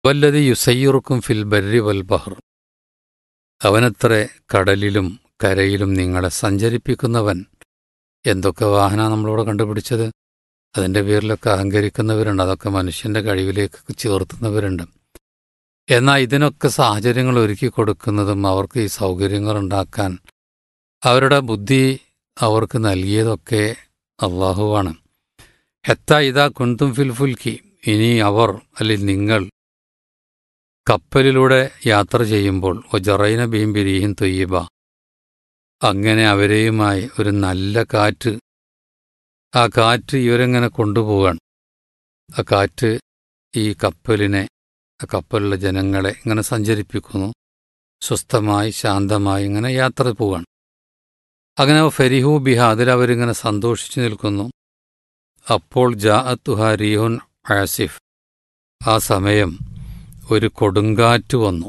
വല്ലതി യുസയ്യുറുക്കും ഫിൽ ബർരി വൽ ബഹർ അവനത്ര കടലിലും കരയിലും നിങ്ങളെ സഞ്ചരിപ്പിക്കുന്നവൻ എന്തൊക്കെ വാഹന നമ്മളിവിടെ കണ്ടുപിടിച്ചത് അതിൻ്റെ പേരിലൊക്കെ അഹങ്കരിക്കുന്നവരുണ്ട് അതൊക്കെ മനുഷ്യന്റെ കഴിവിലേക്ക് ചേർത്തുന്നവരുണ്ട് എന്നാൽ ഇതിനൊക്കെ സാഹചര്യങ്ങൾ ഒരുക്കി കൊടുക്കുന്നതും അവർക്ക് ഈ സൗകര്യങ്ങൾ ഉണ്ടാക്കാൻ അവരുടെ ബുദ്ധി അവർക്ക് നൽകിയതൊക്കെ അള്ളാഹുവാണ് ഹെത്ത ഇതാ കുന്തും ഫിൽ ഫുൽക്കി ഇനി അവർ അല്ലെങ്കിൽ നിങ്ങൾ കപ്പലിലൂടെ യാത്ര ചെയ്യുമ്പോൾ ഒജറൈന ബീം ബിരീഹിൻ തൊയ്യബ അങ്ങനെ അവരെയുമായി ഒരു നല്ല കാറ്റ് ആ കാറ്റ് ഇവരെങ്ങനെ കൊണ്ടുപോവാണ് ആ കാറ്റ് ഈ കപ്പലിനെ ആ കപ്പലിലെ ജനങ്ങളെ ഇങ്ങനെ സഞ്ചരിപ്പിക്കുന്നു സ്വസ്ഥമായി ശാന്തമായി ഇങ്ങനെ യാത്ര പോവാണ് അങ്ങനെ ഫെരിഹു ബിഹ അതിലവരിങ്ങനെ സന്തോഷിച്ചു നിൽക്കുന്നു അപ്പോൾ ജാഅത്തുഹ റീഹുൻ ആസിഫ് ആ സമയം ഒരു കൊടുങ്കാറ്റ് വന്നു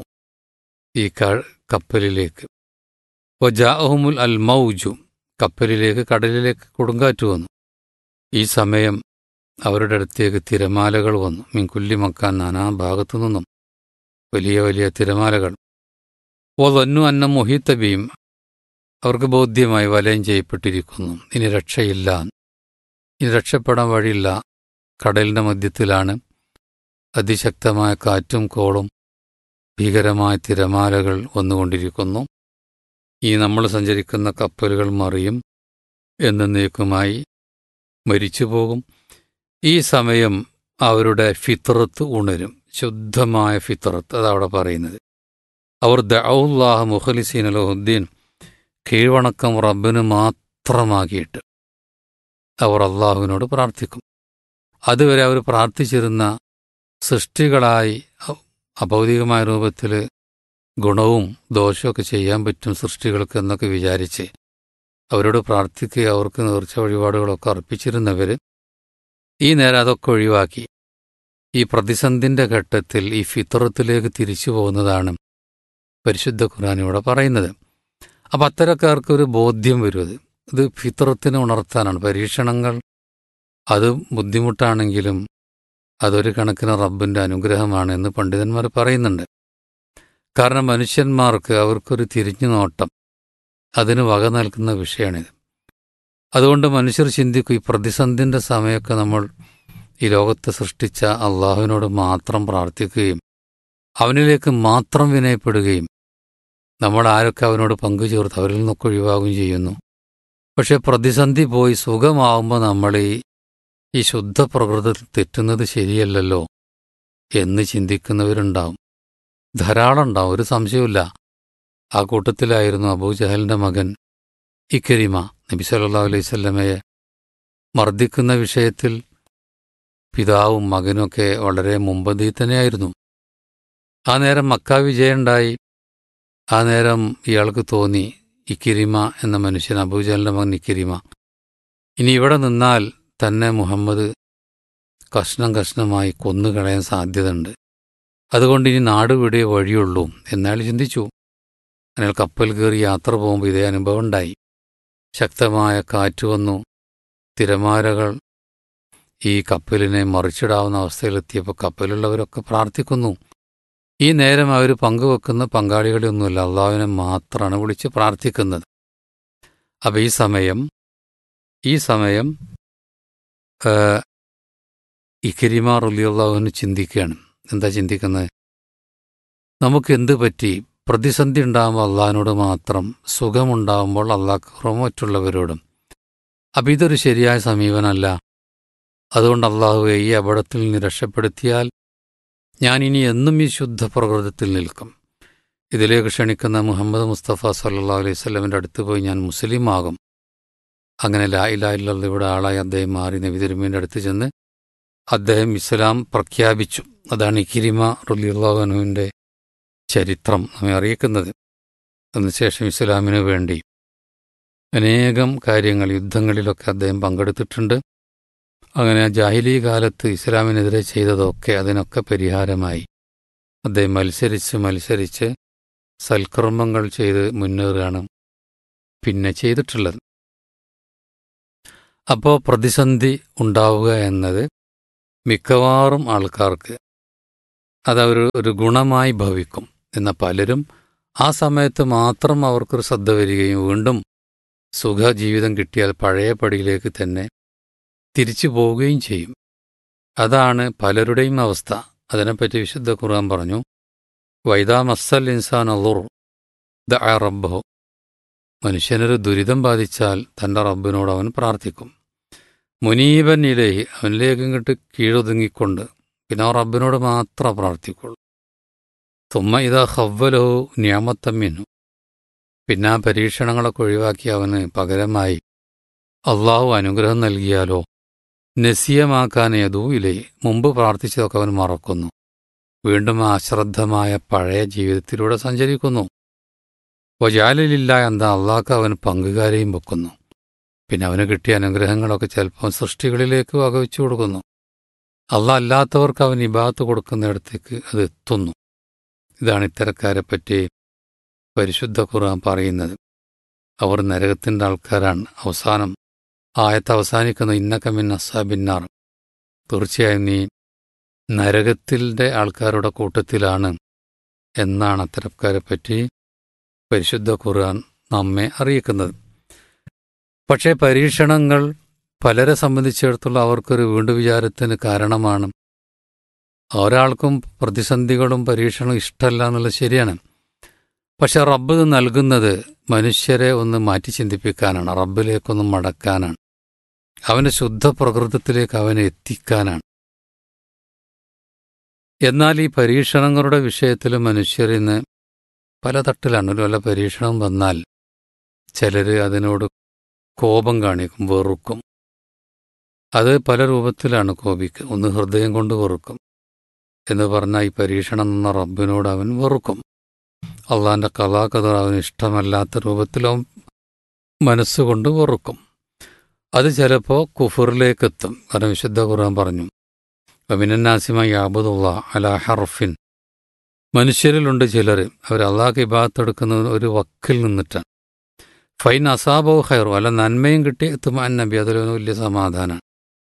ഈ കപ്പലിലേക്ക് ഒ ജാഅഹുമുൽ അൽ മൗജു കപ്പലിലേക്ക് കടലിലേക്ക് കൊടുങ്കാറ്റ് വന്നു ഈ സമയം അവരുടെ അടുത്തേക്ക് തിരമാലകൾ വന്നു മിൻകുല്ലി മക്കാൻ നാനാ ഭാഗത്തു നിന്നും വലിയ വലിയ തിരമാലകൾ ഓ വന്നു അന്ന മൊഹീത്തബിയും അവർക്ക് ബോധ്യമായി വലയം ചെയ്യപ്പെട്ടിരിക്കുന്നു ഇനി രക്ഷയില്ല ഇനി രക്ഷപ്പെടാൻ വഴിയില്ല കടലിന്റെ മധ്യത്തിലാണ് അതിശക്തമായ കാറ്റും കോളും ഭീകരമായ തിരമാലകൾ വന്നുകൊണ്ടിരിക്കുന്നു ഈ നമ്മൾ സഞ്ചരിക്കുന്ന കപ്പലുകൾ മറിയും എന്നേക്കുമായി മരിച്ചുപോകും ഈ സമയം അവരുടെ ഫിത്രത്ത് ഉണരും ശുദ്ധമായ ഫിത്രത്ത് അതവിടെ പറയുന്നത് അവർ ദൗല്ലാഹ മുഖലിസീൻ അലഹുദ്ദീൻ കീഴ്വണക്കം റബ്ബിന് മാത്രമാക്കിയിട്ട് അവർ അള്ളാഹുവിനോട് പ്രാർത്ഥിക്കും അതുവരെ അവർ പ്രാർത്ഥിച്ചിരുന്ന സൃഷ്ടികളായി അഭൗതികമായ രൂപത്തിൽ ഗുണവും ദോഷമൊക്കെ ചെയ്യാൻ പറ്റും സൃഷ്ടികൾക്ക് എന്നൊക്കെ വിചാരിച്ച് അവരോട് പ്രാർത്ഥിക്കുക അവർക്ക് നേർച്ച വഴിപാടുകളൊക്കെ അർപ്പിച്ചിരുന്നവർ ഈ നേരം അതൊക്കെ ഒഴിവാക്കി ഈ പ്രതിസന്ധിന്റെ ഘട്ടത്തിൽ ഈ ഫിത്രത്തിലേക്ക് തിരിച്ചു പോകുന്നതാണ് പരിശുദ്ധ ഖുർആൻ ഇവിടെ പറയുന്നത് അപ്പം അത്തരക്കാർക്ക് ഒരു ബോധ്യം വരും അത് ഇത് ഫിത്രത്തിനെ ഉണർത്താനാണ് പരീക്ഷണങ്ങൾ അത് ബുദ്ധിമുട്ടാണെങ്കിലും അതൊരു കണക്കിന് റബ്ബിന്റെ അനുഗ്രഹമാണ് എന്ന് പണ്ഡിതന്മാർ പറയുന്നുണ്ട് കാരണം മനുഷ്യന്മാർക്ക് അവർക്കൊരു തിരിഞ്ഞു നോട്ടം അതിന് വക നൽകുന്ന വിഷയമാണിത് അതുകൊണ്ട് മനുഷ്യർ ചിന്തിക്കും ഈ പ്രതിസന്ധിന്റെ സമയമൊക്കെ നമ്മൾ ഈ ലോകത്തെ സൃഷ്ടിച്ച അള്ളാഹുവിനോട് മാത്രം പ്രാർത്ഥിക്കുകയും അവനിലേക്ക് മാത്രം വിനയപ്പെടുകയും നമ്മൾ ആരൊക്കെ അവനോട് പങ്കുചേർത്ത് അവരിൽ നിന്നൊക്കെ ഒഴിവാകുകയും ചെയ്യുന്നു പക്ഷെ പ്രതിസന്ധി പോയി സുഖമാവുമ്പോൾ നമ്മൾ ഈ ഈ ശുദ്ധ പ്രകൃതത്തിൽ തെറ്റുന്നത് ശരിയല്ലല്ലോ എന്ന് ചിന്തിക്കുന്നവരുണ്ടാവും ധാരാളം ഉണ്ടാവും ഒരു സംശയവുമില്ല ആ കൂട്ടത്തിലായിരുന്നു അബൂജഹലിന്റെ മകൻ ഇക്കരിമ നബി സല്ലാ അലൈഹി സ്വല്ലമയെ മർദ്ദിക്കുന്ന വിഷയത്തിൽ പിതാവും മകനുമൊക്കെ വളരെ മുമ്പന്തി തന്നെയായിരുന്നു ആ നേരം മക്ക വിജയുണ്ടായി ആ നേരം ഇയാൾക്ക് തോന്നി ഇക്കിരിമ എന്ന മനുഷ്യൻ അബൂജഹലിന്റെ മകൻ ഇക്കിരിമ ഇനി ഇവിടെ നിന്നാൽ തന്നെ മുഹമ്മദ് കഷ്ണം കഷ്ണമായി കൊന്നുകളയാൻ സാധ്യതയുണ്ട് അതുകൊണ്ട് ഇനി നാട് വിടേ വഴിയുള്ളൂ എന്നയാൾ ചിന്തിച്ചു അയാൾ കപ്പൽ കയറി യാത്ര പോകുമ്പോൾ ഇതേ അനുഭവം ഉണ്ടായി ശക്തമായ കാറ്റ് വന്നു തിരമാലകൾ ഈ കപ്പലിനെ മറിച്ചിടാവുന്ന അവസ്ഥയിലെത്തിയപ്പോൾ കപ്പലുള്ളവരൊക്കെ പ്രാർത്ഥിക്കുന്നു ഈ നേരം അവർ പങ്കുവെക്കുന്ന പങ്കാളികളെയൊന്നുമില്ല അള്ളാഹുവിനെ മാത്രമാണ് വിളിച്ച് പ്രാർത്ഥിക്കുന്നത് അപ്പം ഈ സമയം ഈ സമയം ഇഖരിമാർ ഉള്ളിയുള്ളവന് ചിന്തിക്കുകയാണ് എന്താ ചിന്തിക്കുന്നത് നമുക്ക് എന്ത് പറ്റി പ്രതിസന്ധി ഉണ്ടാകുമ്പോൾ അള്ളാഹിനോട് മാത്രം സുഖമുണ്ടാകുമ്പോൾ അള്ളാഹ്റോ മറ്റുള്ളവരോടും അപ്പം ഇതൊരു ശരിയായ സമീപനമല്ല അതുകൊണ്ട് അള്ളാഹുവെ ഈ അപകടത്തിൽ നിന്ന് രക്ഷപ്പെടുത്തിയാൽ ഞാൻ ഇനി എന്നും ഈ ശുദ്ധ പ്രകൃതത്തിൽ നിൽക്കും ഇതിലേക്ക് ക്ഷണിക്കുന്ന മുഹമ്മദ് മുസ്തഫ സല്ലാ അലൈഹി സ്വലമിൻ്റെ അടുത്ത് പോയി ഞാൻ മുസ്ലിം ആകും അങ്ങനെ ലാ ഇലാ ഇല്ലല്ല ഇവിടെ ആളായി അദ്ദേഹം മാറി നബി തിരുമീൻ്റെ അടുത്ത് ചെന്ന് അദ്ദേഹം ഇസ്ലാം പ്രഖ്യാപിച്ചു അതാണ് ഇക്കിരിമ റുലിയുള്ളവനുവിൻ്റെ ചരിത്രം നമ്മെ അറിയിക്കുന്നത് അതിനുശേഷം ഇസ്ലാമിനു വേണ്ടി അനേകം കാര്യങ്ങൾ യുദ്ധങ്ങളിലൊക്കെ അദ്ദേഹം പങ്കെടുത്തിട്ടുണ്ട് അങ്ങനെ ജാഹിലി കാലത്ത് ഇസ്ലാമിനെതിരെ ചെയ്തതൊക്കെ അതിനൊക്കെ പരിഹാരമായി അദ്ദേഹം മത്സരിച്ച് മത്സരിച്ച് സൽക്കർമ്മങ്ങൾ ചെയ്ത് മുന്നേറുകയാണ് പിന്നെ ചെയ്തിട്ടുള്ളത് അപ്പോൾ പ്രതിസന്ധി ഉണ്ടാവുക എന്നത് മിക്കവാറും ആൾക്കാർക്ക് അതവർ ഒരു ഗുണമായി ഭവിക്കും എന്ന പലരും ആ സമയത്ത് മാത്രം അവർക്കൊരു ശ്രദ്ധ വരികയും വീണ്ടും സുഖജീവിതം കിട്ടിയാൽ പഴയ പടിയിലേക്ക് തന്നെ തിരിച്ചു പോവുകയും ചെയ്യും അതാണ് പലരുടെയും അവസ്ഥ അതിനെപ്പറ്റി വിശുദ്ധ ഖുർആൻ പറഞ്ഞു വൈദാ മസ്സൽ ഇൻസാൻ അലുർ ദ റബ്ബഹു മനുഷ്യനൊരു ദുരിതം ബാധിച്ചാൽ തൻ്റെ റബ്ബിനോട് അവൻ പ്രാർത്ഥിക്കും മുനീബൻ ഇലേഹി അവനിലേക്ക് ഇങ്ങോട്ട് കീഴൊതുങ്ങിക്കൊണ്ട് പിന്നെ ആ റബ്ബിനോട് മാത്രം പ്രാർത്ഥിക്കുള്ളൂ തുമ്മ ഇതാ ഹവ്വലഹു നിയമത്തമ്മിനു പിന്നെ ആ പരീക്ഷണങ്ങളൊക്കെ ഒഴിവാക്കി അവന് പകരമായി അള്ളാഹു അനുഗ്രഹം നൽകിയാലോ നസീയമാക്കാനേതൂ ഇല്ലേ മുമ്പ് പ്രാർത്ഥിച്ചതൊക്കെ അവൻ മറക്കുന്നു വീണ്ടും ആ അശ്രദ്ധമായ പഴയ ജീവിതത്തിലൂടെ സഞ്ചരിക്കുന്നു വജാലിലില്ല എന്താ അള്ളാഹ്ക്ക് അവൻ പങ്കുകാരെയും വെക്കുന്നു പിന്നെ അവന് കിട്ടിയ അനുഗ്രഹങ്ങളൊക്കെ ചിലപ്പോൾ സൃഷ്ടികളിലേക്ക് വകവെച്ചു കൊടുക്കുന്നു അള്ളാഹ് അല്ലാത്തവർക്ക് അവൻ ഇബാത്ത് കൊടുക്കുന്നിടത്തേക്ക് അത് എത്തുന്നു ഇതാണ് ഇത്തരക്കാരെ പറ്റി പരിശുദ്ധ ഖുർആൻ പറയുന്നത് അവർ നരകത്തിൻ്റെ ആൾക്കാരാണ് അവസാനം ആയത്ത് അവസാനിക്കുന്ന ഇന്നക്കമിൻ അസാബിന്നാർ തീർച്ചയായും നീ നരകത്തിൻ്റെ ആൾക്കാരുടെ കൂട്ടത്തിലാണ് എന്നാണ് അത്തരക്കാരെ പറ്റി പരിശുദ്ധ ഖുർആൻ നമ്മെ അറിയിക്കുന്നത് പക്ഷേ പരീക്ഷണങ്ങൾ പലരെ സംബന്ധിച്ചിടത്തോളം അവർക്കൊരു വീണ്ടും വിചാരത്തിന് കാരണമാണ് ഒരാൾക്കും പ്രതിസന്ധികളും പരീക്ഷണവും ഇഷ്ടമല്ല എന്നുള്ളത് ശരിയാണ് പക്ഷെ റബ്ബ് ഇത് നൽകുന്നത് മനുഷ്യരെ ഒന്ന് മാറ്റി ചിന്തിപ്പിക്കാനാണ് റബ്ബിലേക്കൊന്ന് മടക്കാനാണ് അവൻ്റെ ശുദ്ധ പ്രകൃതത്തിലേക്ക് അവനെ എത്തിക്കാനാണ് എന്നാൽ ഈ പരീക്ഷണങ്ങളുടെ വിഷയത്തിൽ മനുഷ്യർ ഇന്ന് പല തട്ടിലാണ് ഒരു വല്ല പരീക്ഷണം വന്നാൽ ചിലർ അതിനോട് കോപം കാണിക്കും വെറുക്കും അത് പല രൂപത്തിലാണ് കോപിക്കുക ഒന്ന് ഹൃദയം കൊണ്ട് വെറുക്കും എന്ന് പറഞ്ഞാൽ ഈ പരീക്ഷണം എന്ന റബ്ബിനോട് അവൻ വെറുക്കും അള്ളാന്റെ കഥാകഥ അവന് ഇഷ്ടമല്ലാത്ത രൂപത്തിലും മനസ്സുകൊണ്ട് വെറുക്കും അത് ചിലപ്പോൾ കുഫറിലേക്കെത്തും കാരണം വിശുദ്ധ ഖുർആൻ പറഞ്ഞു അമിനാസിമ യാബുദുള്ള അല ഹർഫിൻ മനുഷ്യരിലുണ്ട് ചിലർ അവർ അള്ളാഹ് ഇബാത്തെടുക്കുന്ന ഒരു വക്കിൽ നിന്നിട്ടാണ് ഫൈൻ അസാബോ ഹൈറോ അല്ല നന്മയും കിട്ടി എത്തുമാൻ നബി അതിലൊരു വലിയ സമാധാനമാണ്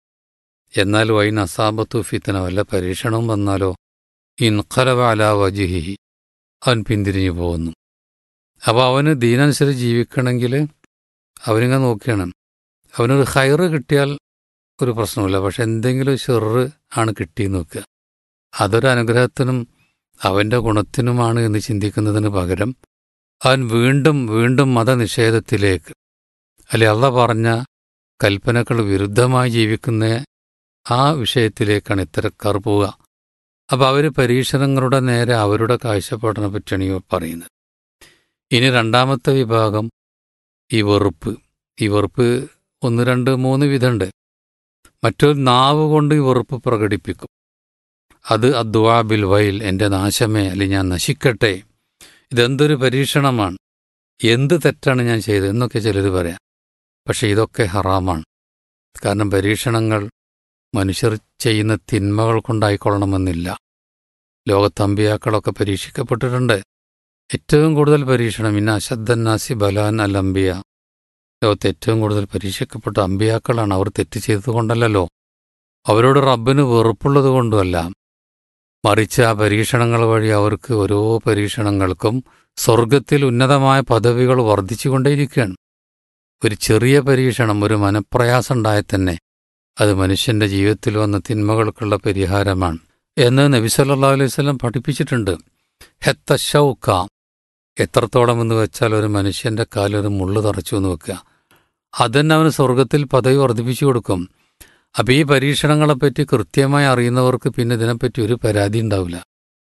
എന്നാൽ വൈൻ അസാബത്തു ഫിത്തന വല്ല പരീക്ഷണവും വന്നാലോ ഇൻഖലവ അല വജിഹി അവൻ പിന്തിരിഞ്ഞു പോകുന്നു അപ്പോൾ അവന് ദീനനുസരിച്ച് ജീവിക്കണമെങ്കിൽ അവനിങ്ങനെ നോക്കിയാണ് അവനൊരു ഹൈറ് കിട്ടിയാൽ ഒരു പ്രശ്നമില്ല പക്ഷെ എന്തെങ്കിലും ഷെറ് ആണ് കിട്ടിയെന്ന് നോക്കുക അതൊരു അനുഗ്രഹത്തിനും അവൻ്റെ ഗുണത്തിനുമാണ് എന്ന് ചിന്തിക്കുന്നതിന് പകരം അവൻ വീണ്ടും വീണ്ടും മതനിഷേധത്തിലേക്ക് അല്ലെ അള്ള പറഞ്ഞ കൽപ്പനകൾ വിരുദ്ധമായി ജീവിക്കുന്ന ആ വിഷയത്തിലേക്കാണ് ഇത്തരക്കാർ പോവുക അപ്പോൾ അവർ പരീക്ഷണങ്ങളുടെ നേരെ അവരുടെ കാഴ്ചപ്പാടിനെ പറ്റിയാണ് ഈ പറയുന്നത് ഇനി രണ്ടാമത്തെ വിഭാഗം ഈ വെറുപ്പ് ഈ വെറുപ്പ് ഒന്ന് രണ്ട് മൂന്ന് വിധമുണ്ട് മറ്റൊരു നാവ് കൊണ്ട് ഈ വെറുപ്പ് പ്രകടിപ്പിക്കും അത് അദ്വാബിൽ വയൽ എൻ്റെ നാശമേ അല്ലെങ്കിൽ ഞാൻ നശിക്കട്ടെ ഇതെന്തൊരു പരീക്ഷണമാണ് എന്ത് തെറ്റാണ് ഞാൻ ചെയ്തത് എന്നൊക്കെ ചിലർ പറയാം പക്ഷെ ഇതൊക്കെ ഹറാമാണ് കാരണം പരീക്ഷണങ്ങൾ മനുഷ്യർ ചെയ്യുന്ന തിന്മകൾ കൊണ്ടായിക്കൊള്ളണമെന്നില്ല ലോകത്തമ്പിയാക്കളൊക്കെ പരീക്ഷിക്കപ്പെട്ടിട്ടുണ്ട് ഏറ്റവും കൂടുതൽ പരീക്ഷണം ഇന്ന അശദ്ധന്നാസി ബലാൻ അൽ അംബിയ ലോകത്ത് ഏറ്റവും കൂടുതൽ പരീക്ഷിക്കപ്പെട്ട അമ്പിയാക്കളാണ് അവർ തെറ്റ് ചെയ്തതുകൊണ്ടല്ലോ അവരോട് റബ്ബിന് വെറുപ്പുള്ളത് കൊണ്ടുമല്ല മറിച്ച് ആ പരീക്ഷണങ്ങൾ വഴി അവർക്ക് ഓരോ പരീക്ഷണങ്ങൾക്കും സ്വർഗത്തിൽ ഉന്നതമായ പദവികൾ വർദ്ധിച്ചുകൊണ്ടേയിരിക്കുകയാണ് ഒരു ചെറിയ പരീക്ഷണം ഒരു മനപ്രയാസം ഉണ്ടായാൽ തന്നെ അത് മനുഷ്യന്റെ ജീവിതത്തിൽ വന്ന തിന്മകൾക്കുള്ള പരിഹാരമാണ് എന്ന് നബി സല്ലാ അലൈഹി സ്വലം പഠിപ്പിച്ചിട്ടുണ്ട് ഹെത്തശൗക്ക എത്രത്തോളം എന്ന് വെച്ചാൽ ഒരു മനുഷ്യന്റെ കാലൊരു മുള്ളു തറച്ചു എന്ന് വെക്കുക അതന്നെ അവന് സ്വർഗത്തിൽ പദവി വർദ്ധിപ്പിച്ചു കൊടുക്കും അപ്പം ഈ പരീക്ഷണങ്ങളെപ്പറ്റി കൃത്യമായി അറിയുന്നവർക്ക് പിന്നെ ഇതിനെപ്പറ്റി ഒരു പരാതി ഉണ്ടാവില്ല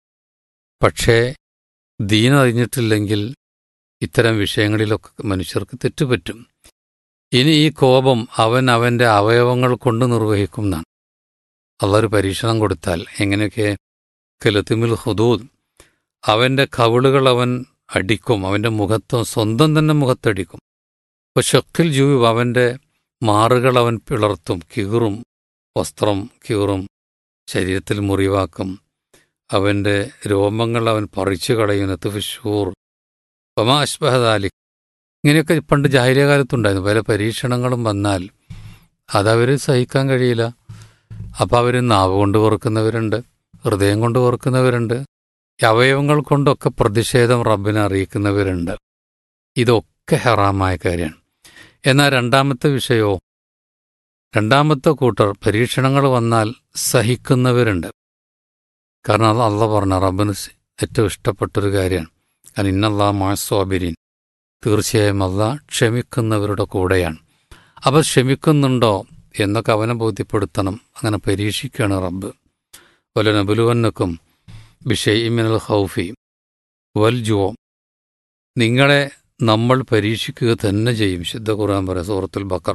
പക്ഷേ ദീൻ അറിഞ്ഞിട്ടില്ലെങ്കിൽ ഇത്തരം വിഷയങ്ങളിലൊക്കെ മനുഷ്യർക്ക് തെറ്റുപറ്റും ഇനി ഈ കോപം അവൻ അവൻ്റെ അവയവങ്ങൾ കൊണ്ട് നിർവഹിക്കും എന്നാണ് അള്ളൊരു പരീക്ഷണം കൊടുത്താൽ എങ്ങനെയൊക്കെ കെലുത്തിമിൽ ഹുദൂദ് അവൻ്റെ കവിളുകൾ അവൻ അടിക്കും അവൻ്റെ മുഖത്ത് സ്വന്തം തന്നെ മുഖത്തടിക്കും ഇപ്പോൾ ഷക്കിൽ ജൂബ് അവൻ്റെ മാറുകൾ അവൻ പിളർത്തും കീറും വസ്ത്രം കീറും ശരീരത്തിൽ മുറിവാക്കും അവൻ്റെ രോമങ്ങൾ അവൻ പറിച്ചു കളയും നത്തുഫിഷൂർ ഒമാ അഷ്ബഹദാലി ഇങ്ങനെയൊക്കെ പണ്ട് ജാഹിലിയ കാലത്തുണ്ടായിരുന്നു പല പരീക്ഷണങ്ങളും വന്നാൽ അതവർ സഹിക്കാൻ കഴിയില്ല അപ്പോൾ അവർ നാവ് കൊണ്ട് വെറുക്കുന്നവരുണ്ട് ഹൃദയം കൊണ്ട് ഓർക്കുന്നവരുണ്ട് ഈ അവയവങ്ങൾ കൊണ്ടൊക്കെ പ്രതിഷേധം റബ്ബിനെ അറിയിക്കുന്നവരുണ്ട് ഇതൊക്കെ ഹറാമായ കാര്യമാണ് എന്നാൽ രണ്ടാമത്തെ വിഷയമോ രണ്ടാമത്തെ കൂട്ടർ പരീക്ഷണങ്ങൾ വന്നാൽ സഹിക്കുന്നവരുണ്ട് കാരണം അത് അള്ള പറഞ്ഞ റബ്ബിന് ഏറ്റവും ഇഷ്ടപ്പെട്ടൊരു കാര്യമാണ് കാരണം ഇന്നല്ലാ മാസ്വാബിരിൻ തീർച്ചയായും അല്ല ക്ഷമിക്കുന്നവരുടെ കൂടെയാണ് അപ്പോൾ ക്ഷമിക്കുന്നുണ്ടോ എന്നൊക്കെ അവനെ ബോധ്യപ്പെടുത്തണം അങ്ങനെ പരീക്ഷിക്കുകയാണ് റബ്ബ് വല നബുലുവന്നക്കും ബിഷയിമിനൽ ഹൗഫി വൽ ജുവോ നിങ്ങളെ നമ്മൾ പരീക്ഷിക്കുക തന്നെ ചെയ്യും ശുദ്ധ ഖുർആൻ പറയാം സൂറത്തുൽ ബക്കറ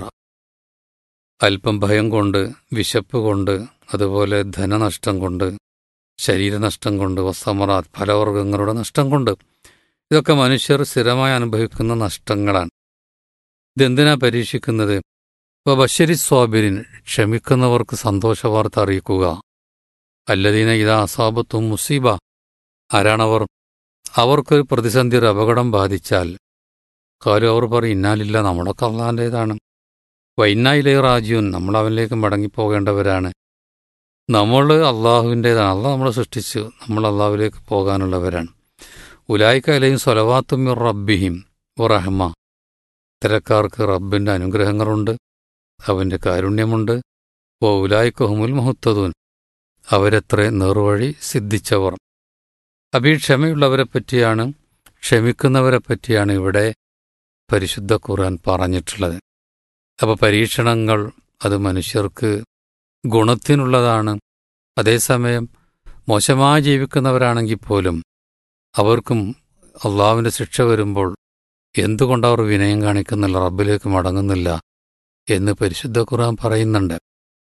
അല്പം ഭയം കൊണ്ട് വിശപ്പ് കൊണ്ട് അതുപോലെ ധനനഷ്ടം കൊണ്ട് ശരീരനഷ്ടം കൊണ്ട് വസ്തമറാത്ത് ഫലവർഗങ്ങളുടെ നഷ്ടം കൊണ്ട് ഇതൊക്കെ മനുഷ്യർ സ്ഥിരമായി അനുഭവിക്കുന്ന നഷ്ടങ്ങളാണ് ഇതെന്തിനാ പരീക്ഷിക്കുന്നത് ഇപ്പോൾ ബഷരി സ്വാബിരിൻ ക്ഷമിക്കുന്നവർക്ക് സന്തോഷവാർത്ത അറിയിക്കുക അല്ലദീന ഇതാ അസാബത്തും മുസീബ ആരാണവർ അവർക്കൊരു പ്രതിസന്ധി ഒരു അപകടം ബാധിച്ചാൽ കാര്യം അവർ പറയും ഇന്നാലില്ല നമ്മളൊക്കെ അള്ളാൻ്റേതാണ് വൈന്നായിലേ റാജുൻ നമ്മൾ അവനിലേക്ക് മടങ്ങിപ്പോകേണ്ടവരാണ് നമ്മൾ അള്ളാഹുവിൻ്റേതാണ് അള്ളാഹ് നമ്മളെ സൃഷ്ടിച്ചു നമ്മൾ അള്ളാഹുവിലേക്ക് പോകാനുള്ളവരാണ് ഉലായിക്ക അലയും സ്വലവാത്തുമിർ റബ്ബിഹിം റഹ്മ ഇത്തരക്കാർക്ക് റബ്ബിൻ്റെ അനുഗ്രഹങ്ങളുണ്ട് അവൻ്റെ കാരുണ്യമുണ്ട് ഓ ഉലായിക്കഹുമുൽ മുഹത്തതൂൻ അവരെത്ര നേർവഴി സിദ്ധിച്ചവർ അപ്പൊ ഈ ക്ഷമയുള്ളവരെ പറ്റിയാണ് ക്ഷമിക്കുന്നവരെ പറ്റിയാണ് ഇവിടെ പരിശുദ്ധ ഖുർആൻ പറഞ്ഞിട്ടുള്ളത് അപ്പോൾ പരീക്ഷണങ്ങൾ അത് മനുഷ്യർക്ക് ഗുണത്തിനുള്ളതാണ് അതേസമയം മോശമായി ജീവിക്കുന്നവരാണെങ്കിൽ പോലും അവർക്കും അള്ളാവിൻ്റെ ശിക്ഷ വരുമ്പോൾ എന്തുകൊണ്ട് അവർ വിനയം കാണിക്കുന്നില്ല റബ്ബിലേക്ക് മടങ്ങുന്നില്ല എന്ന് പരിശുദ്ധ ഖുർആൻ പറയുന്നുണ്ട്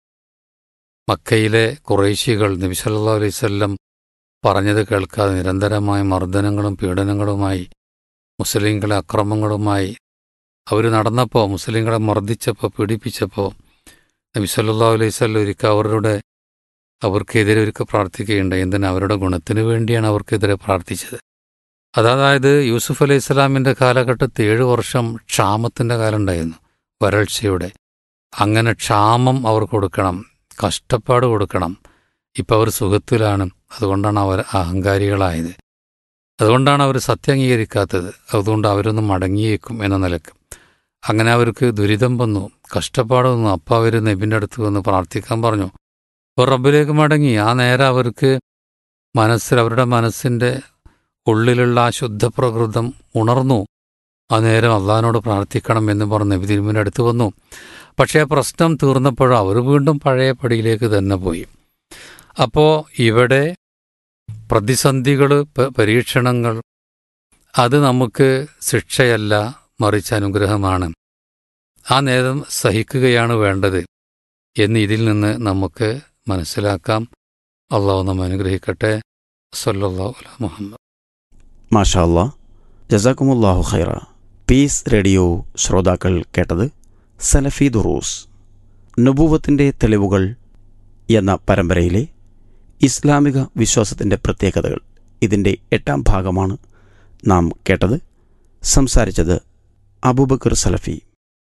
മക്കയിലെ കുറേശികൾ നബി സല്ലല്ലാഹു അലൈഹി വസല്ലം പറഞ്ഞത് കേൾക്കാതെ നിരന്തരമായ മർദ്ദനങ്ങളും പീഡനങ്ങളുമായി മുസ്ലിങ്ങളെ അക്രമങ്ങളുമായി അവർ നടന്നപ്പോൾ മുസ്ലിങ്ങളെ മർദ്ദിച്ചപ്പോൾ പീഡിപ്പിച്ചപ്പോൾ നബി സല്ലല്ലാഹു അലൈഹി വസല്ലം ഒരിക്കൽ അവരുടെ അവർക്കെതിരെ ഒരിക്കൽ പ്രാർത്ഥിക്കുകയുണ്ടായി എന്തിനാ അവരുടെ ഗുണത്തിന് വേണ്ടിയാണ് അവർക്കെതിരെ പ്രാർത്ഥിച്ചത് അതായത് യൂസുഫ് അലൈഹി സ്വലാമിൻ്റെ കാലഘട്ടത്തിൽ ഏഴ് വർഷം ക്ഷാമത്തിൻ്റെ കാലം ഉണ്ടായിരുന്നു വരൾച്ചയുടെ അങ്ങനെ ക്ഷാമം അവർ കൊടുക്കണം കഷ്ടപ്പാട് കൊടുക്കണം ഇപ്പം അവർ സുഖത്തിലാണ് അതുകൊണ്ടാണ് അവർ അഹങ്കാരികളായത് അതുകൊണ്ടാണ് അവർ സത്യം അംഗീകരിക്കാത്തത് അതുകൊണ്ട് അവരൊന്ന് മടങ്ങിയേക്കും എന്ന നിലക്ക് അങ്ങനെ അവർക്ക് ദുരിതം വന്നു കഷ്ടപ്പാട് വന്നു അപ്പം അവർ നബിൻ്റെ അടുത്ത് വന്ന് പ്രാർത്ഥിക്കാൻ പറഞ്ഞു അപ്പോൾ റബ്ബിലേക്ക് മടങ്ങി ആ നേരം അവർക്ക് മനസ്സിൽ അവരുടെ മനസ്സിൻ്റെ ഉള്ളിലുള്ള ആ ശുദ്ധപ്രകൃതം ഉണർന്നു ആ നേരം അള്ളഹാനോട് പ്രാർത്ഥിക്കണം എന്ന് പറഞ്ഞ് നബി തിരുമിൻ്റെ അടുത്ത് വന്നു പക്ഷേ ആ പ്രശ്നം തീർന്നപ്പോഴും അവർ വീണ്ടും പഴയ പടിയിലേക്ക് തന്നെ പോയി അപ്പോൾ ഇവിടെ പ്രതിസന്ധികൾ പരീക്ഷണങ്ങൾ അത് നമുക്ക് ശിക്ഷയല്ല മറിച്ച് അനുഗ്രഹമാണ് ആ നേരം സഹിക്കുകയാണ് വേണ്ടത് എന്ന് ഇതിൽ നിന്ന് നമുക്ക് മനസ്സിലാക്കാം അള്ളാഹു നമ്മ അനുഗ്രഹിക്കട്ടെ സല്ലല്ലാഹു അലാ മുഹമ്മദ് മാഷാ അല്ലാ ജസാക്കുമുല്ലാഹു ഖൈറ പീസ് റേഡിയോ ശ്രോതാക്കൾ കേട്ടത് സലഫി ദുറൂസ് നബൂവത്തിൻ്റെ തെളിവുകൾ എന്ന പരമ്പരയിലെ ഇസ്ലാമിക വിശ്വാസത്തിൻ്റെ പ്രത്യേകതകൾ ഇതിൻ്റെ എട്ടാം ഭാഗമാണ് നാം കേട്ടത് സംസാരിച്ചത് അബൂബക്കർ സലഫി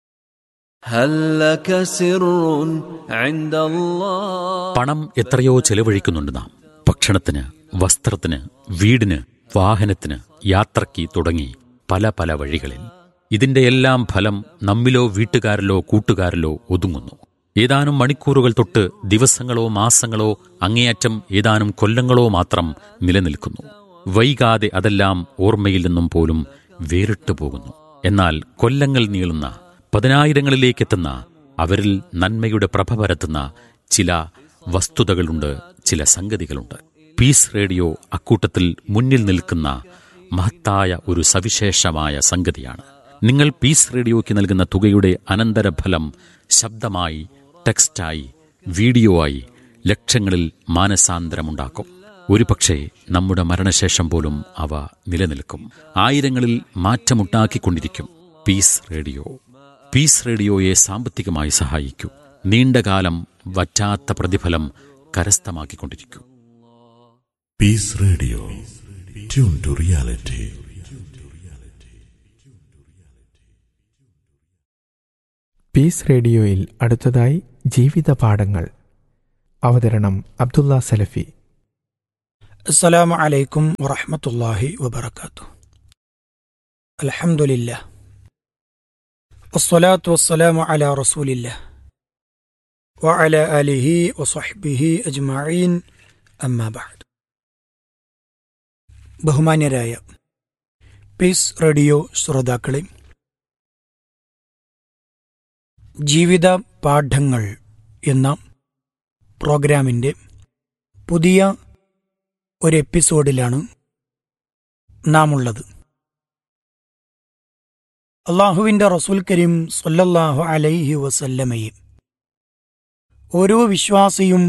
هل لك سر عند الله പണം എത്രയോ ചെലവഴിക്കുന്നുണ്ട് നാം ഭക്ഷണത്തിന് വസ്ത്രത്തിന് വീടിന് വാഹനത്തിന് യാത്രയ്ക്ക് തുടങ്ങി പല പല വഴികളിൽ ഇതിന്റെ എല്ലാം ഫലം നമ്മിലോ വീട്ടുകാരിലോ കൂട്ടുകാരിലോ ഒതുങ്ങുന്നു ഏതാനും മണിക്കൂറുകൾ തൊട്ട് ദിവസങ്ങളോ മാസങ്ങളോ അങ്ങേയറ്റം ഏതാനും കൊല്ലങ്ങളോ മാത്രം നിലനിൽക്കുന്നു വൈകാതെ അതെല്ലാം ഓർമ്മയിൽ നിന്നും പോലും വേറിട്ടു പോകുന്നു എന്നാൽ കൊല്ലങ്ങൾ നീളുന്ന പതിനായിരങ്ങളിലേക്കെത്തുന്ന അവരിൽ നന്മയുടെ പ്രഭ പരത്തുന്ന ചില വസ്തുതകളുണ്ട് ചില സംഗതികളുണ്ട് പീസ് റേഡിയോ അക്കൂട്ടത്തിൽ മുന്നിൽ നിൽക്കുന്ന മഹത്തായ ഒരു സവിശേഷമായ സംഗതിയാണ് നിങ്ങൾ പീസ് റേഡിയോയ്ക്ക് നൽകുന്ന തുകയുടെ അനന്തരഫലം ശബ്ദമായി ടെക്സ്റ്റായി വീഡിയോ ആയി ലക്ഷങ്ങളിൽ മാനസാന്തരമുണ്ടാക്കും ഒരുപക്ഷെ നമ്മുടെ മരണശേഷം പോലും അവ നിലനിൽക്കും ആയിരങ്ങളിൽ മാറ്റമുണ്ടാക്കിക്കൊണ്ടിരിക്കും പീസ് റേഡിയോ പീസ് റേഡിയോയെ സാമ്പത്തികമായി സഹായിക്കൂ നീണ്ടകാലം വറ്റാത്ത പ്രതിഫലം കരസ്ഥമാക്കിക്കൊണ്ടിരിക്കൂ Peace Radio. Tune to reality. Peace റേഡിയോയിൽ അടുത്തതായി ജീവിത പാഠങ്ങൾ അവതരണം അബ്ദുള്ള സലഫി السلام عليكم ورحمة الله وبركاته الحمد لله والصلاة والسلام على رسول الله وعلى آله وصحبه أجمعين أما بعد ബഹുമാന്യരായ പീസ് റേഡിയോ ശ്രോതാക്കളെ ജീവിത പാഠങ്ങൾ എന്ന പ്രോഗ്രാമിൻ്റെ പുതിയ ഒരു എപ്പിസോഡിലാണ് നാം ഉള്ളത് അള്ളാഹുവിൻ്റെ റസൂൽ കരീം സല്ലല്ലാഹു അലൈഹി വസല്ലമയെ ഓരോ വിശ്വാസിയും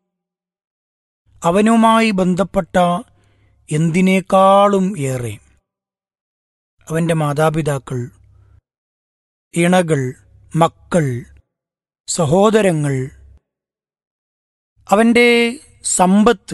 അവനുമായി ബന്ധപ്പെട്ട എന്തിനേക്കാളും ഏറെ അവൻ്റെ മാതാപിതാക്കൾ ഇണകൾ മക്കൾ സഹോദരങ്ങൾ അവൻ്റെ സമ്പത്ത്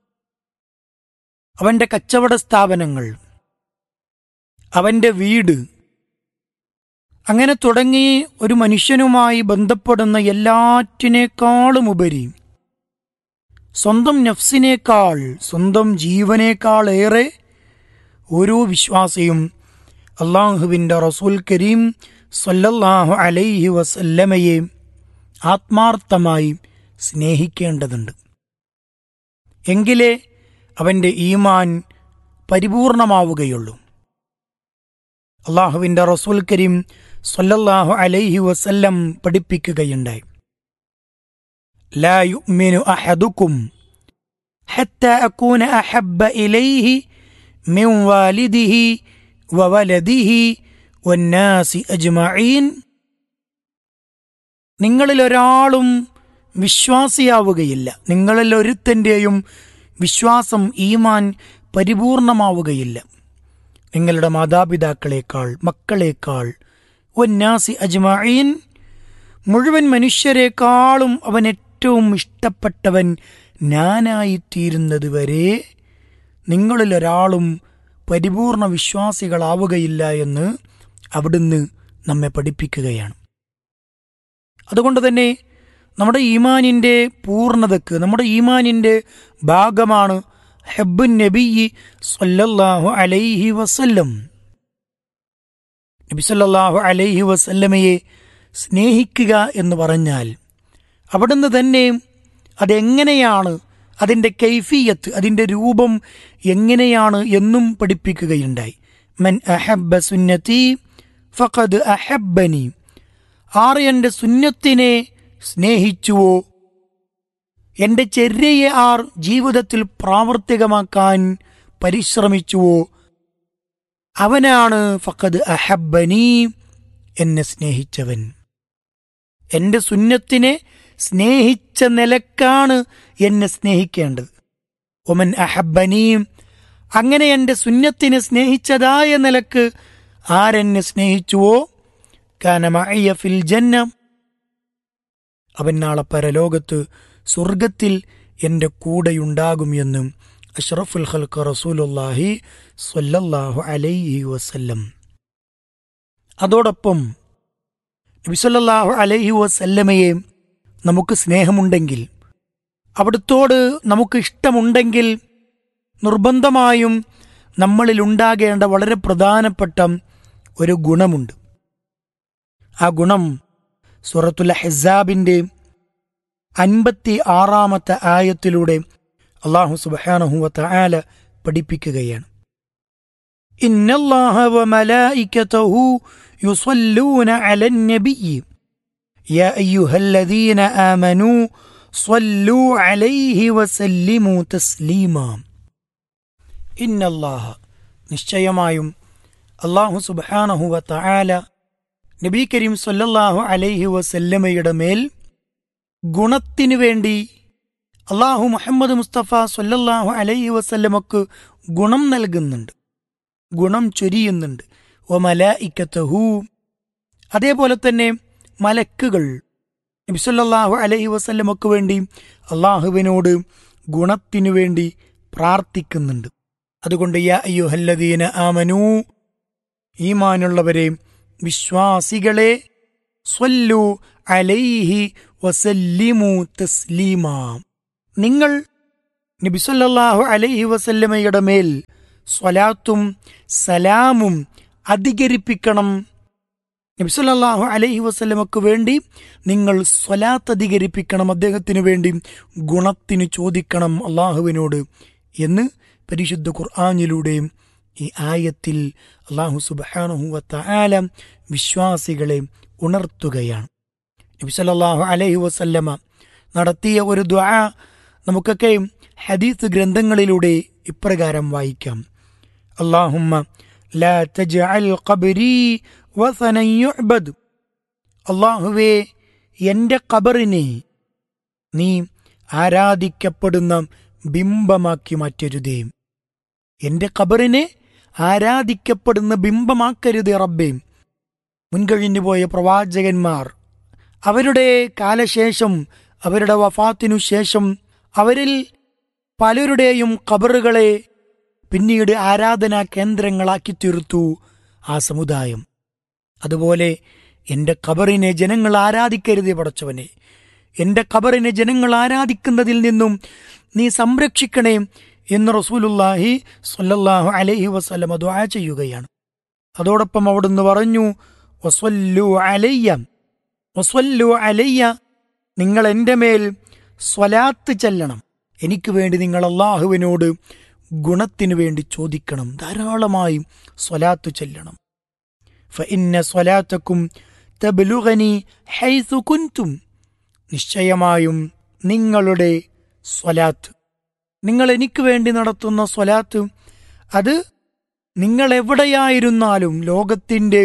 അവൻ്റെ കച്ചവട സ്ഥാപനങ്ങൾ അവൻ്റെ വീട് അങ്ങനെ തുടങ്ങി ഒരു മനുഷ്യനുമായി ബന്ധപ്പെടുന്ന എല്ലാറ്റിനേക്കാളും ഉപരി സ്വന്തം നഫ്സിനേക്കാൾ സ്വന്തം ജീവനേക്കാൾ ഏറെ ഓരോ വിശ്വാസിയും അള്ളാഹുവിൻ്റെ റസൂൽ കരീം സല്ലല്ലാഹു അലൈഹി വസല്ലമയെ ആത്മാർത്ഥമായി സ്നേഹിക്കേണ്ടതുണ്ട് എങ്കിലേ അവൻ്റെ ഈമാൻ പരിപൂർണമാവുകയുള്ളൂ അള്ളാഹുവിൻ്റെ റസൂൽ കരീം സല്ലല്ലാഹു അലൈഹി വസല്ലം പഠിപ്പിക്കുകയുണ്ടായി لا يؤمن أحدكم حتى أكون أحب إليه من والده وولده والناس أجمعين നിങ്ങളിൽ ഒരാളും വിശ്വാസിയാവുകയില്ല നിങ്ങളിൽ ഒരുത്തൻ്റെയും വിശ്വാസം ഈമാൻ പരിപൂർണമാവുകയില്ല നിങ്ങളുടെ മാതാപിതാക്കളെക്കാൾ മക്കളെക്കാൾ ഒന്നാസി അജ്മഈൻ മുഴുവൻ മനുഷ്യരെക്കാളും അവൻ ഏറ്റവും ഇഷ്ടപ്പെട്ടവൻ ഞാനായിത്തീരുന്നത് വരെ നിങ്ങളിൽ ഒരാളും പരിപൂർണ വിശ്വാസികളാവുകയില്ല എന്ന് അവിടുന്ന് നമ്മെ പഠിപ്പിക്കുകയാണ് അതുകൊണ്ട് തന്നെ നമ്മുടെ ഈമാനിൻ്റെ പൂർണ്ണതക്ക് നമ്മുടെ ഈമാനിൻ്റെ ഭാഗമാണ് ഹെബുൻ നബി സല്ലല്ലാഹു അലൈഹി വസല്ലം നബി സല്ലല്ലാഹു അലൈഹി വസല്ലമയെ സ്നേഹിക്കുക എന്ന് പറഞ്ഞാൽ അവിടുന്ന് തന്നെ അതെങ്ങനെയാണ് അതിൻ്റെ കൈഫിയത്ത് അതിൻ്റെ രൂപം എങ്ങനെയാണ് എന്നും പഠിപ്പിക്കുകയുണ്ടായി മൻ അഹബ്ബ സുന്നത്തി ഫഖദ് അഹബ്ബനി ആർ എൻ്റെ സുന്നത്തിനെ സ്നേഹിച്ചുവോ എൻ്റെ ചെര്യയെ ആർ ജീവിതത്തിൽ പ്രാവർത്തികമാക്കാൻ പരിശ്രമിച്ചുവോ അവനാണ് ഫഖദ് അഹബ്ബനി എന്നെ സ്നേഹിച്ചവൻ എന്റെ സുന്നത്തിനെ സ്നേഹിച്ച നിലക്കാണ് എന്നെ സ്നേഹിക്കേണ്ടത് ഒമൻ അഹബ്ബനീം അങ്ങനെ എൻ്റെ സുന്നത്തിനെ സ്നേഹിച്ചതായ നിലക്ക് ആരെന്നെ സ്നേഹിച്ചുവോ കാനമയ്യ ഫിൽ ജന്ന അവൻ നാളെ പരലോകത്ത് സ്വർഗത്തിൽ എൻ്റെ കൂടെയുണ്ടാകും എന്നും അഷ്റഫുൽ ഖൽക്ക് റസൂലുല്ലാഹി സ്വല്ലല്ലാഹു അലൈഹി വസല്ലം അതോടൊപ്പം നബിസല്ലാഹു അലൈഹി വസല്ലമയെ നമുക്ക് സ്നേഹമുണ്ടെങ്കിൽ അവിടുത്തോട് നമുക്ക് ഇഷ്ടമുണ്ടെങ്കിൽ നിർബന്ധമായും നമ്മളിൽ ഉണ്ടാകേണ്ട വളരെ പ്രധാനപ്പെട്ട ഒരു ഗുണമുണ്ട് ആ ഗുണം സൂറത്തുൽ ഹെസാബിൻ്റെ അൻപത്തി ആറാമത്തെ ആയത്തിലൂടെ അള്ളാഹു സുബാനഹുവത്ത ആല പഠിപ്പിക്കുകയാണ് ഇന്നല്ലാഹ വമലായിക്കതഹു يصلون على النبي يا ايها الذين امنوا صلوا عليه وسلموا تسليما ان الله നിശ്ചയമായും അള്ളാഹു സുബാനഹു വല നബി കരീം സല്ലല്ലാഹു അലൈഹി വസല്ലമയുടെ മേൽ ഗുണത്തിനു വേണ്ടി അള്ളാഹു മുഹമ്മദ് മുസ്തഫ സല്ലല്ലാഹു അലൈഹി വസല്ലമക്ക് ഗുണം നൽകുന്നുണ്ട് ഗുണം ചൊരിയുന്നുണ്ട് ഒമലഇക്കത്തഹു അതേപോലെ തന്നെ മലക്കുകൾ നബിസല്ലാഹു അലൈഹി വസല്ലമക്ക് വേണ്ടി അള്ളാഹുവിനോട് ഗുണത്തിനു വേണ്ടി പ്രാർത്ഥിക്കുന്നുണ്ട് അതുകൊണ്ട് യാ അയ്യുഹല്ലദീന ആമനു ഈമാനുള്ളവരെ വിശ്വാസികളെ സ്വല്ലു അലൈഹി വസല്ലിമു തസ്ലീമ നിങ്ങൾ നബിസല്ലാഹു അലൈഹി വസല്ലമയുടെ മേൽ സ്വലാത്തും സലാമും അധികരിപ്പിക്കണം നബിസല്ലാഹു അലൈഹി വസല്ലമക്ക് വേണ്ടി നിങ്ങൾ സ്വലാത്ത് അധികരിപ്പിക്കണം അദ്ദേഹത്തിന് വേണ്ടി ഗുണത്തിന് ചോദിക്കണം അള്ളാഹുവിനോട് എന്ന് പരിശുദ്ധ ഖുർആാനിലൂടെയും ഈ ആയത്തിൽ അള്ളാഹു സുബാനുഹുവത്ത ആല വിശ്വാസികളെ ഉണർത്തുകയാണ് നബിസല്ലാഹു അലൈഹി വസല്ലമ നടത്തിയ ഒരു ദ്വാ നമുക്കൊക്കെ ഹദീസ് ഗ്രന്ഥങ്ങളിലൂടെ ഇപ്രകാരം വായിക്കാം അള്ളാഹുമ്മ ലാ തജ്അൽ ഖബരി വസനൻ യുഅ്ബദ് അള്ളാഹുവേ എൻ്റെ ഖബറിനെ നീ ആരാധിക്കപ്പെടുന്ന ബിംബമാക്കി മാറ്റരുതേ എൻ്റെ ഖബറിനെ ആരാധിക്കപ്പെടുന്ന ബിംബമാക്കരുതേ റബ്ബേ മുൻകഴിഞ്ഞു പോയ പ്രവാചകന്മാർ അവരുടെ കാലശേഷം അവരുടെ വഫാത്തിനു ശേഷം അവരിൽ പലരുടെയും ഖബറുകളെ പിന്നീട് ആരാധനാ കേന്ദ്രങ്ങളാക്കി തീർത്തു ആ സമുദായം അതുപോലെ എൻ്റെ ഖബറിനെ ജനങ്ങൾ ആരാധിക്കരുതേ പടച്ചവനെ എൻ്റെ ഖബറിനെ ജനങ്ങൾ ആരാധിക്കുന്നതിൽ നിന്നും നീ സംരക്ഷിക്കണേ എന്ന് റസൂലുല്ലാഹി സ്വല്ലല്ലാഹു അലൈഹി വസല്ലമ ദുആ ചെയ്യുകയാണ് അതോടൊപ്പം അവിടുന്ന് പറഞ്ഞു വസ്വല്ലു അലയ്യ വസ്വല്ലു അലയ്യ നിങ്ങൾ എൻ്റെ മേൽ സ്വലാത്ത് ചെല്ലണം എനിക്ക് വേണ്ടി നിങ്ങൾ അള്ളാഹുവിനോട് ഗുണത്തിനു വേണ്ടി ചോദിക്കണം ധാരാളമായി സ്വലാത്ത് ചെല്ലണം ഫഇന്ന സ്വലാത്തക്കും തബ്ലുഗനി ഹൈസു കുൻതും നിശ്ചയമായും നിങ്ങളുടെ സ്വലാത്ത് നിങ്ങൾ എനിക്ക് വേണ്ടി നടത്തുന്ന സ്വലാത്ത് അത് നിങ്ങൾ എവിടെയായിരുന്നാലും ലോകത്തിൻ്റെ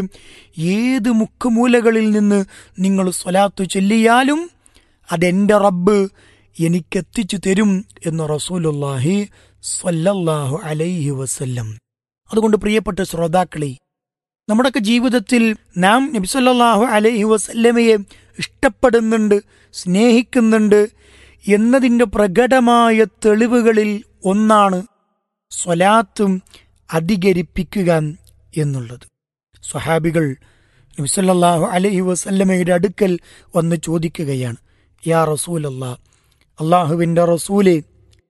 ഏത് മുക്കുമൂലകളിൽ നിന്ന് നിങ്ങൾ സ്വലാത്ത് ചൊല്ലിയാലും അതെൻ്റെ റബ്ബ് എനിക്കെത്തിച്ചു തരും എന്ന് റസൂലുല്ലാഹി സ്വല്ലല്ലാഹു അലൈഹി വസല്ലം അതുകൊണ്ട് പ്രിയപ്പെട്ട ശ്രോതാക്കളെ നമ്മുടെയൊക്കെ ജീവിതത്തിൽ നാം നബിസല്ലാഹു അലൈഹി വസല്ലമയെ ഇഷ്ടപ്പെടുന്നുണ്ട് സ്നേഹിക്കുന്നുണ്ട് എന്നതിൻ്റെ പ്രകടമായ തെളിവുകളിൽ ഒന്നാണ് സ്വലാത്തും അധികരിപ്പിക്കുക എന്നുള്ളത് സ്വഹാബികൾ നബിസല്ലാഹു അലൈഹി വസല്ലമയുടെ അടുക്കൽ വന്ന് ചോദിക്കുകയാണ് യാ റസൂലല്ലാ അള്ളാഹുവിൻ്റെ റസൂലെ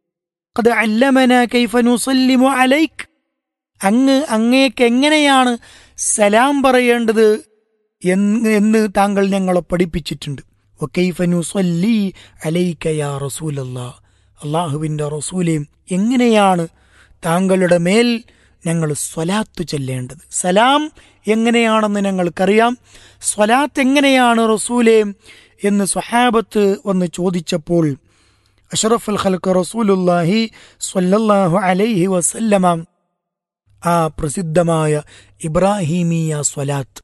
അത് അല്ലമന കൈഫ നുസല്ലിമു അലൈക്ക് അങ്ങ് അങ്ങേക്ക് എങ്ങനെയാണ് സലാം പറയേണ്ടത് എന്ന് എന്ന് താങ്കൾ ഞങ്ങളെ പഠിപ്പിച്ചിട്ടുണ്ട് ഒക്കൈഫ നുസല്ലി അലൈക യാ റസൂലല്ലാ അള്ളാഹുവിൻ്റെ റസൂലെ എങ്ങനെയാണ് താങ്കളുടെ മേൽ ഞങ്ങൾ സ്വലാത്ത് ചൊല്ലേണ്ടത് സലാം എങ്ങനെയാണെന്ന് ഞങ്ങൾക്കറിയാം സ്വലാത്ത് എങ്ങനെയാണ് റസൂലെ എന്ന് സ്വഹാബത്ത് വന്ന് ചോദിച്ചപ്പോൾ അഷറഫുൽ ഖൽക്ക് റസൂലുല്ലാഹി സ്വല്ലല്ലാഹു അലൈഹി വസല്ലമ ആ പ്രസിദ്ധമായ ഇബ്രാഹിമീയ സ്വലാത്ത്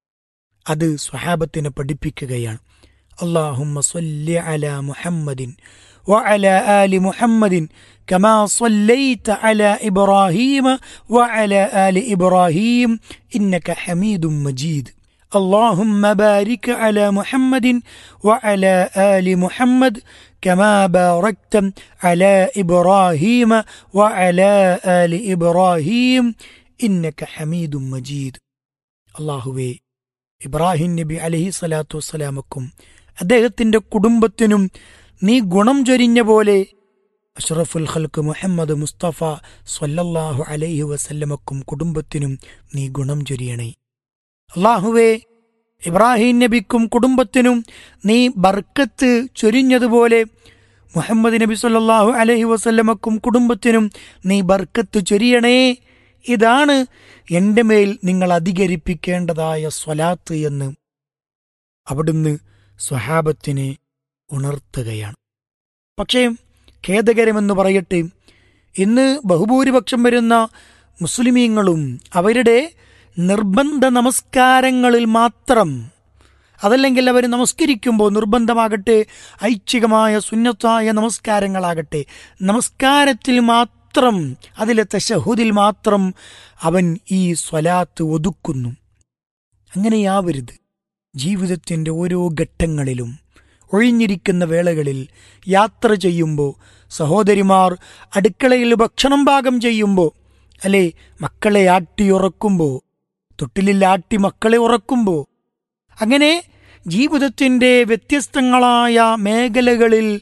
അത് സ്വഹാബത്തിനെ പഠിപ്പിക്കുകയാണ് അള്ളാഹുമ്മ സ്വല്ലി അല മുഹമ്മദിൻ وعلى آل محمد كما صليت على إبراهيم وعلى آل إبراهيم إنك حميد مجيد اللهم بارك على محمد وعلى آل محمد كما باركت على إبراهيم وعلى آل إبراهيم إنك حميد مجيد അള്ളാഹുവേ ഇബ്രാഹിം നബി അലഹി സ്വലാത്തു വസ്സലാമക്കും അദ്ദേഹത്തിന്റെ കുടുംബത്തിനും നീ ഗുണം ചൊരിഞ്ഞ പോലെ അഷ്റഫുൽ ഖൽക്ക് മുഹമ്മദ് മുസ്തഫ സ്വല്ലല്ലാഹു അലൈഹി വസല്ലമക്കും കുടുംബത്തിനും നീ ഗുണം ചൊരിയണേ അള്ളാഹുവേ ഇബ്രാഹിം നബിക്കും കുടുംബത്തിനും നീ ബർക്കത്ത് ചൊരിഞ്ഞതുപോലെ മുഹമ്മദ് നബി സല്ലല്ലാഹു അലൈഹി വസല്ലമക്കും കുടുംബത്തിനും നീ ബർക്കത്ത് ചൊരിയണേ ഇതാണ് എൻ്റെ മേൽ നിങ്ങൾ അധികരിപ്പിക്കേണ്ടതായ സ്വലാത്ത് എന്ന് അവിടുന്ന് സ്വഹാബത്തിനെ ഉണർത്തുകയാണ് പക്ഷേ ഖേദകരമെന്ന് പറയട്ടെ ഇന്ന് ബഹുഭൂരിപക്ഷം വരുന്ന മുസ്ലിമീങ്ങളും അവരുടെ നിർബന്ധ നമസ്കാരങ്ങളിൽ മാത്രം അതല്ലെങ്കിൽ അവർ നമസ്കരിക്കുമ്പോൾ നിർബന്ധമാകട്ടെ ഐച്ഛികമായ സുന്നത്തായ നമസ്കാരങ്ങളാകട്ടെ നമസ്കാരത്തിൽ മാത്രം അതിലെ തശഹുദിൽ മാത്രം അവൻ ഈ സ്വലാത്ത് ഒതുക്കുന്നു അങ്ങനെയാവരുത് ജീവിതത്തിൻ്റെ ഓരോ ഘട്ടങ്ങളിലും ഒഴിഞ്ഞിരിക്കുന്ന വേളകളിൽ യാത്ര ചെയ്യുമ്പോൾ സഹോദരിമാർ അടുക്കളയിൽ ഭക്ഷണം പാകം ചെയ്യുമ്പോൾ അല്ലെ മക്കളെ ആട്ടി ഉറക്കുമ്പോൾ തൊട്ടിലിൽ ആട്ടി മക്കളെ ഉറക്കുമ്പോൾ അങ്ങനെ ജീവിതത്തിൻ്റെ വ്യത്യസ്തങ്ങളായ മേഖലകളിൽ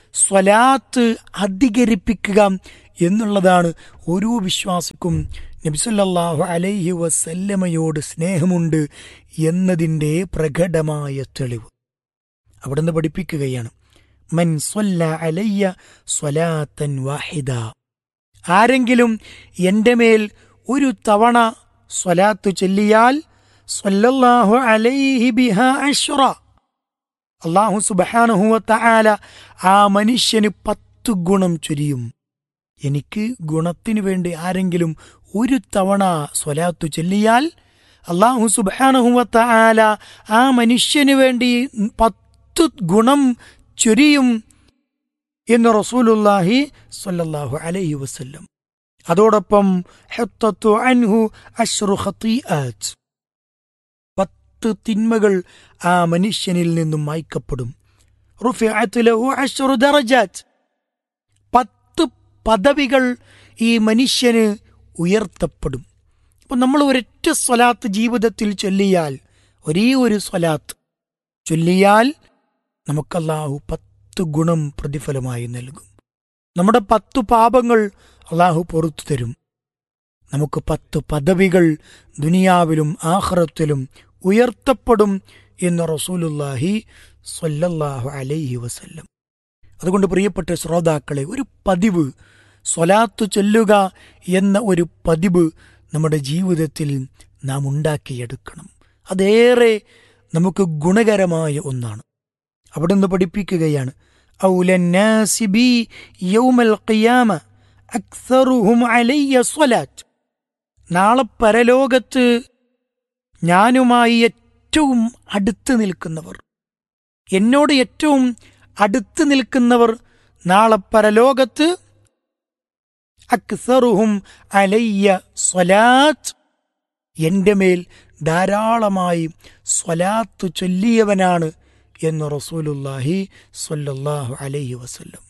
സ്വലാത്ത് അധികരിപ്പിക്കുക എന്നുള്ളതാണ് ഓരോ വിശ്വാസിക്കും നബിസല്ലാഹു അലൈഹി വസല്ലമയോട് സ്നേഹമുണ്ട് എന്നതിൻ്റെ പ്രകടമായ തെളിവ് അവിടുന്ന് പഠിപ്പിക്കുകയാണ് മൻ സ്വല്ല അലയ്യ സ്വലാത്തൻ വാഹിദ ആരെങ്കിലും എൻ്റെ മേൽ ഒരു തവണ സ്വലാത്ത് ചൊല്ലിയാൽ സ്വല്ലല്ലാഹു അലൈഹി ബിഹ അഷ്റ അള്ളാഹു സുബഹാനുഹുവത്ത ആല ആ മനുഷ്യന് പത്ത് ഗുണം ചൊരിയും എനിക്ക് ഗുണത്തിനു വേണ്ടി ആരെങ്കിലും ഒരു തവണ സ്വലാത്തു ചൊല്ലിയാൽ അള്ളാഹു സുബാനഹുവത്ത ആല ആ മനുഷ്യന് വേണ്ടി പത്ത് ഗുണം ചൊരിയും എന്ന് റസൂലുല്ലാഹി സ്വല്ലല്ലാഹു അലൈഹി വസല്ലം അതോടൊപ്പം ഹത്തത്തു അൻഹു അശ്രു ഖതീആത്ത് പത്ത് തിന്മകൾ ആ മനുഷ്യനിൽ നിന്നും മായ്ക്കപ്പെടും റുഫിഅത്ത് ലഹു അശ്രു ദറജാത്ത് പത്ത് പദവികൾ ഈ മനുഷ്യന് ഉയർത്തപ്പെടും അപ്പം നമ്മൾ ഒരൊറ്റ സ്വലാത്ത് ജീവിതത്തിൽ ചൊല്ലിയാൽ ഒരേ ഒരു സ്വലാത്ത് ചൊല്ലിയാൽ നമുക്കല്ലാഹു പത്ത് ഗുണം പ്രതിഫലമായി നൽകും നമ്മുടെ പത്തു പാപങ്ങൾ അള്ളാഹു പുറത്തു തരും നമുക്ക് പത്ത് പദവികൾ ദുനിയാവിലും ആഹ്റത്തിലും ഉയർത്തപ്പെടും എന്ന് റസൂലുല്ലാഹി സ്വല്ലല്ലാഹു അലൈഹി വസല്ലം അതുകൊണ്ട് പ്രിയപ്പെട്ട ശ്രോതാക്കളെ ഒരു പതിവ് സ്വലാത്തു ചൊല്ലുക എന്ന ഒരു പതിവ് നമ്മുടെ ജീവിതത്തിൽ നാം ഉണ്ടാക്കിയെടുക്കണം അതേറെ നമുക്ക് ഗുണകരമായ ഒന്നാണ് അവിടുന്ന് പഠിപ്പിക്കുകയാണ് ഔലന്നാസി ബി യൗമൽ ഖിയാമ അക്സറുഹും അലയ്യ സ്വലാത്ത് നാളെ പരലോകത്ത് ഞാനുമായി ഏറ്റവും അടുത്ത് നിൽക്കുന്നവർ എന്നോട് ഏറ്റവും അടുത്ത് നിൽക്കുന്നവർ നാളെ പരലോകത്ത് അക്സറുഹും അലയ്യ സ്വലാത്ത് എൻ്റെ മേൽ ധാരാളമായി സ്വലാത്ത് ചൊല്ലിയവനാണ് എന്ന് റസൂലുല്ലാഹി സ്വല്ലല്ലാഹു അലൈഹി വസല്ലം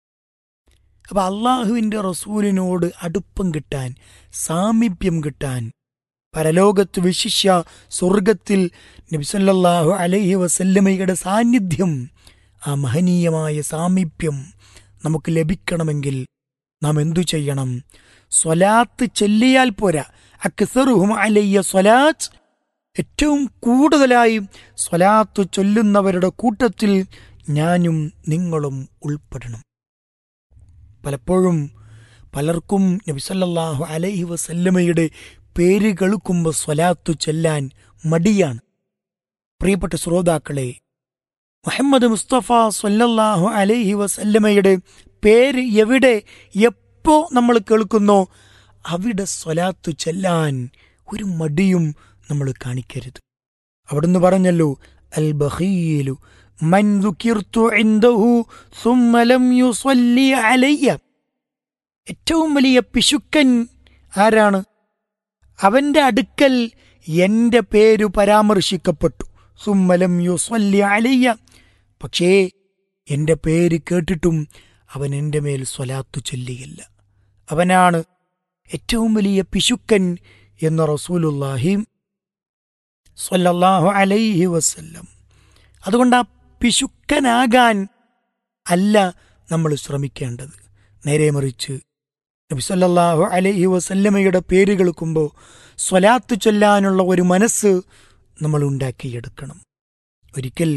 അപ്പൊ അള്ളാഹുവിൻ്റെ റസൂലിനോട് അടുപ്പം കിട്ടാൻ സാമീപ്യം കിട്ടാൻ പരലോകത്ത് വിശിഷ്യ സ്വർഗത്തിൽ നബിസല്ലാഹു അലൈഹി വസല്ലമയുടെ സാന്നിധ്യം ആ മഹനീയമായ സാമീപ്യം നമുക്ക് ലഭിക്കണമെങ്കിൽ നാം എന്തു ചെയ്യണം സ്വലാത്ത് ചെല്ലിയാൽ പോരാ അക്സറുഹും അലയ്യ സ്വലാത്ത് ഏറ്റവും കൂടുതലായി സ്വലാത്ത് ചൊല്ലുന്നവരുടെ കൂട്ടത്തിൽ ഞാനും നിങ്ങളും ഉൾപ്പെടണം പലപ്പോഴും പലർക്കും നബിസല്ലാഹു അലൈഹി വസല്ലമയുടെ പേര് കേൾക്കുമ്പോൾ സ്വലാത്തു ചെല്ലാൻ മടിയാണ് പ്രിയപ്പെട്ട ശ്രോതാക്കളെ മുഹമ്മദ് മുസ്തഫ സല്ലല്ലാഹു അലൈഹി വസല്ലമയുടെ പേര് എവിടെ എപ്പോ നമ്മൾ കേൾക്കുന്നോ അവിടെ സ്വലാത്തു ചെല്ലാൻ ഒരു മടിയും നമ്മൾ കാണിക്കരുത് അവിടുന്ന് പറഞ്ഞല്ലോ അൽ ബഖീലു മൻ ദുകിർതു ഇൻദഹു സുമ്മ ലം യുസല്ലി അലയ്യ ഏറ്റവും വലിയ പിശുക്കൻ ആരാണ് അവന്റെ അടുക്കൽ എന്റെ പേര് പരാമർശിക്കപ്പെട്ടു സുമ്മലം യുസല്ലി അലയ്യ പക്ഷേ എന്റെ പേര് കേട്ടിട്ടും അവൻ എന്റെ മേൽ സ്വലാത്തു ചൊല്ലിയില്ല അവനാണ് ഏറ്റവും വലിയ പിശുക്കൻ എന്ന റസൂലുല്ലാഹി സ്വല്ലല്ലാഹു അലൈഹി വസല്ലം അതുകൊണ്ട് ആ പിശുക്കനാകാൻ അല്ല നമ്മൾ ശ്രമിക്കേണ്ടത് നേരെ മറിച്ച് നബി സല്ലല്ലാഹു അലൈഹി വസല്ലമയുടെ പേര് കേൾക്കുമ്പോൾ സ്വലാത്ത് ചൊല്ലാനുള്ള ഒരു മനസ്സ് നമ്മൾ ഉണ്ടാക്കിയെടുക്കണം ഒരിക്കൽ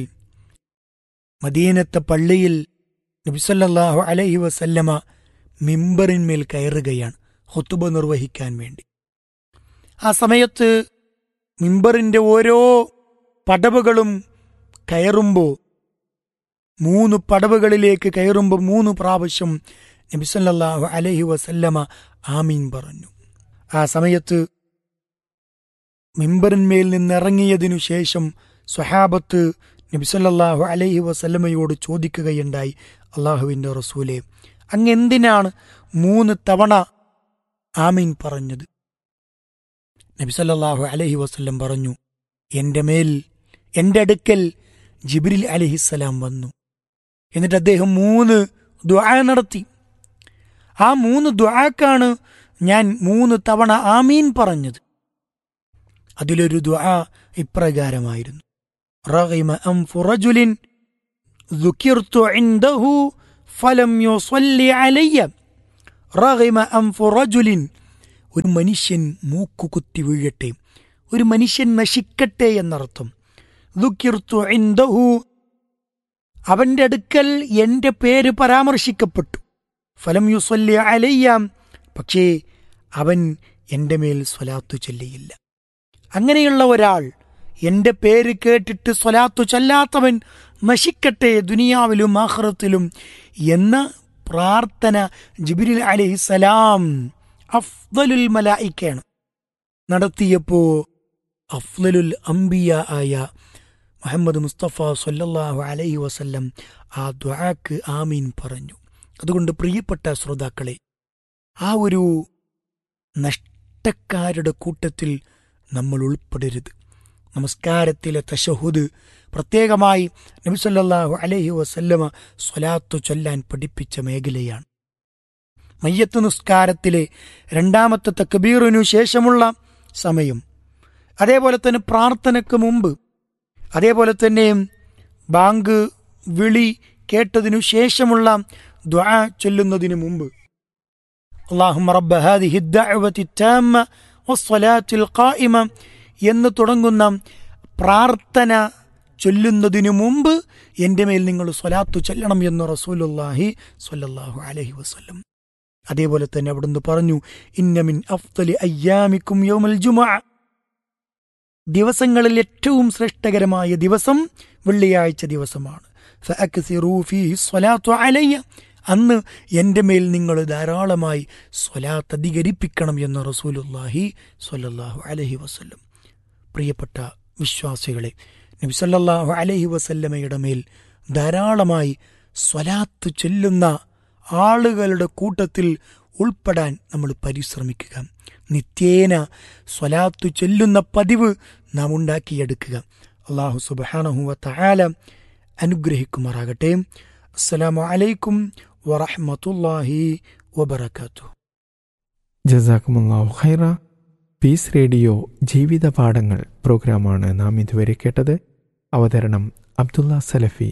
മദീനത്തെ പള്ളിയിൽ നബിസല്ലാഹു അലൈഹി വസല്ലമ മിമ്പറിന്മേൽ കയറുകയാണ് ഹൊത്തുബ നിർവഹിക്കാൻ വേണ്ടി ആ സമയത്ത് മിമ്പറിന്റെ ഓരോ പടവുകളും കയറുമ്പോൾ മൂന്ന് പടവുകളിലേക്ക് കയറുമ്പോൾ മൂന്ന് പ്രാവശ്യം നബിസല്ലാഹു അലൈഹി വസല്ലമ ആമീൻ പറഞ്ഞു ആ സമയത്ത് മിമ്പറിന്മേൽ നിന്നിറങ്ങിയതിനു ശേഷം സ്വഹാബത്ത് നബിസല്ലാഹു അലൈഹി വസല്ലമയോട് ചോദിക്കുകയുണ്ടായി അള്ളാഹുവിൻ്റെ റസൂലെ അങ്ങെന്തിനാണ് മൂന്ന് തവണ ആമീൻ പറഞ്ഞത് നബിസല്ലാഹു അലൈഹി വസല്ലം പറഞ്ഞു എൻ്റെ മേൽ എൻ്റെ അടുക്കൽ ജിബ്രിൽ അലഹിസ്സലാം വന്നു എന്നിട്ട് അദ്ദേഹം മൂന്ന് ദ്വാ നടത്തി ആ മൂന്ന് ദ്വാക്കാണ് ഞാൻ മൂന്ന് തവണ ആമീൻ പറഞ്ഞത് അതിലൊരു ദ്വാ ഇപ്രകാരമായിരുന്നു റഗിമ അംഫു റജുലിൻ ذكرت عنده ഫലം യുസല്ലി അലയ്യ റഗിമ അൻഫു റജുലിൻ ഒരു മനുഷ്യൻ മൂക്കുകുത്തി വീഴട്ടെ ഒരു മനുഷ്യൻ നശിക്കട്ടെ എന്നർത്ഥം ദുഃഖിർത്തു ഇൻദഹു അവന്റെ അടുക്കൽ എന്റെ പേര് പരാമർശിക്കപ്പെട്ടു ഫലം യുസല്ലി അലയ്യ പക്ഷേ അവൻ എൻ്റെ മേൽ സ്വലാത്തു ചൊല്ലിയില്ല അങ്ങനെയുള്ള ഒരാൾ എൻ്റെ പേര് കേട്ടിട്ട് സ്വലാത്തു ചൊല്ലാത്തവൻ നശിക്കട്ടെ ദുനിയാവിലും ആഹ്റത്തിലും എന്ന പ്രാർത്ഥന ജിബിരിൽ അലഹിസലാം അഫ്ദലുൽ മലായിക്കാണ് നടത്തിയപ്പോ അഫ്ദലുൽ അംബിയ ആയ മുഹമ്മദ് മുസ്തഫ സല്ലല്ലാഹു അലൈഹി വസല്ലം ആ ദ്വാക്ക് ആമീൻ പറഞ്ഞു അതുകൊണ്ട് പ്രിയപ്പെട്ട ശ്രോതാക്കളെ ആ ഒരു നഷ്ടക്കാരുടെ കൂട്ടത്തിൽ നമ്മൾ ഉൾപ്പെടരുത് നമസ്കാരത്തിലെ തശഹുദ് പ്രത്യേകമായി നബിസല്ലാഹു അലൈഹി വസല്ലമ സ്വലാത്തു ചൊല്ലാൻ പഠിപ്പിച്ച മേഖലയാണ് മയ്യത്ത് നിസ്കാരത്തിലെ രണ്ടാമത്തെ തക്ബീറിനു ശേഷമുള്ള സമയം അതേപോലെ തന്നെ പ്രാർത്ഥനയ്ക്ക് മുമ്പ് അതേപോലെ തന്നെ ബാങ്ക് വിളി കേട്ടതിനു ശേഷമുള്ള ദ്വാ ചൊല്ലുന്നതിനു മുമ്പ് اللهم رب هذه الدعوة التامة والصلاة القائمة എന്ന് തുടങ്ങുന്ന പ്രാർത്ഥന ചൊല്ലുന്നതിനു മുമ്പ് എൻ്റെ മേൽ നിങ്ങൾ സ്വലാത്തു ചൊല്ലണം എന്ന് റസൂലുല്ലാഹി സ്വല്ലല്ലാഹു അലൈഹി വസല്ലം അതേപോലെ തന്നെ അവിടുന്ന് പറഞ്ഞു ഇന്നമിൻ അഫ്തലി അയ്യാമിക്കും യൗമൽ ജുമുഅ ദിവസങ്ങളിൽ ഏറ്റവും ശ്രേഷ്ഠകരമായ ദിവസം വെള്ളിയാഴ്ച ദിവസമാണ് ഫഅക്സിറൂ ഫീഹി സ്വലാത്തു അലയ്യ അന്ന് എൻ്റെ മേൽ നിങ്ങൾ ധാരാളമായി സ്വലാത്ത് അധികരിപ്പിക്കണം എന്ന് റസൂലുല്ലാഹി സ്വല്ലല്ലാഹു അലൈഹി വസല്ലം പ്രിയപ്പെട്ട വിശ്വാസികളെ നബി സല്ലല്ലാഹു അലൈഹി വസല്ലമയുടെ മേൽ ധാരാളമായി സ്വലാത്ത് ചൊല്ലുന്ന ആളുകളുടെ കൂട്ടത്തിൽ ഉൾപ്പെടാൻ നമ്മൾ പരിശ്രമിക്കുക നിത്യേന സ്വലാത്തു ചൊല്ലുന്ന പതിവ് നാം ഉണ്ടാക്കിയെടുക്കുക അള്ളാഹു സുബാനഹുവ തആല അനുഗ്രഹിക്കുമാറാകട്ടെ അസ്സലാമു അലൈക്കും വറഹ്മത്തുള്ളാഹി വബറകാതുഹു ജസാക്കുമുല്ലാഹു ഖൈറ പീസ് റേഡിയോ ജീവിത പാഠങ്ങൾ പ്രോഗ്രാമാണ് നാം ഇതുവരെ കേട്ടത് അവതരണം അബ്ദുള്ള സലഫി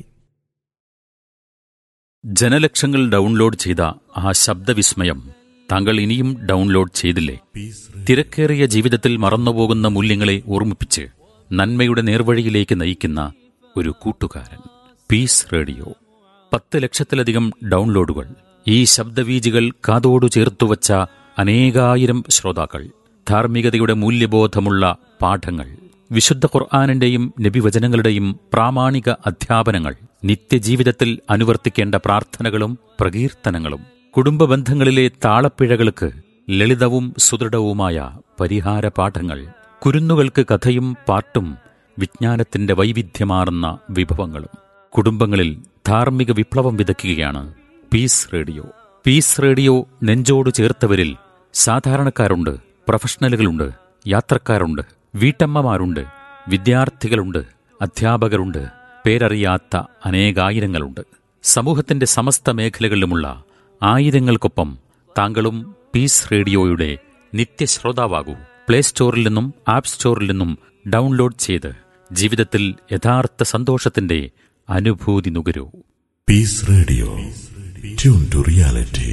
ജനലക്ഷങ്ങൾ ഡൗൺലോഡ് ചെയ്ത ആ ശബ്ദവിസ്മയം താങ്കൾ ഇനിയും ഡൗൺലോഡ് ചെയ്തില്ലേ തിരക്കേറിയ ജീവിതത്തിൽ മറന്നുപോകുന്ന മൂല്യങ്ങളെ ഓർമ്മിപ്പിച്ച് നന്മയുടെ നേർവഴിയിലേക്ക് നയിക്കുന്ന ഒരു കൂട്ടുകാരൻ പീസ് റേഡിയോ പത്ത് ലക്ഷത്തിലധികം ഡൗൺലോഡുകൾ ഈ ശബ്ദവീജികൾ കാതോടു ചേർത്തുവച്ച അനേകായിരം ശ്രോതാക്കൾ ധാർമ്മികതയുടെ മൂല്യബോധമുള്ള പാഠങ്ങൾ വിശുദ്ധ ഖുർആാനിന്റെയും നബിവചനങ്ങളുടെയും പ്രാമാണിക അധ്യാപനങ്ങൾ നിത്യജീവിതത്തിൽ അനുവർത്തിക്കേണ്ട പ്രാർത്ഥനകളും പ്രകീർത്തനങ്ങളും കുടുംബ ബന്ധങ്ങളിലെ താളപ്പിഴകൾക്ക് ലളിതവും സുദൃഢവുമായ പരിഹാര പാഠങ്ങൾ കുരുന്നുകൾക്ക് കഥയും പാട്ടും വിജ്ഞാനത്തിന്റെ വൈവിധ്യമാർന്ന വിഭവങ്ങളും കുടുംബങ്ങളിൽ ധാർമ്മിക വിപ്ലവം വിതയ്ക്കുകയാണ് പീസ് റേഡിയോ പീസ് റേഡിയോ നെഞ്ചോട് ചേർത്തവരിൽ സാധാരണക്കാരുണ്ട് പ്രൊഫഷണലുകളുണ്ട് യാത്രക്കാരുണ്ട് വീട്ടമ്മമാരുണ്ട് വിദ്യാർത്ഥികളുണ്ട് അധ്യാപകരുണ്ട് പേരറിയാത്ത അനേകായിരങ്ങളുണ്ട് സമൂഹത്തിന്റെ സമസ്ത മേഖലകളിലുമുള്ള ആയിരങ്ങൾക്കൊപ്പം താങ്കളും പീസ് റേഡിയോയുടെ നിത്യശ്രോതാവാകൂ പ്ലേ സ്റ്റോറിൽ നിന്നും ആപ്പ് സ്റ്റോറിൽ നിന്നും ഡൗൺലോഡ് ചെയ്ത് ജീവിതത്തിൽ യഥാർത്ഥ സന്തോഷത്തിന്റെ അനുഭൂതി നുകരൂ Peace Radio. Tune to reality.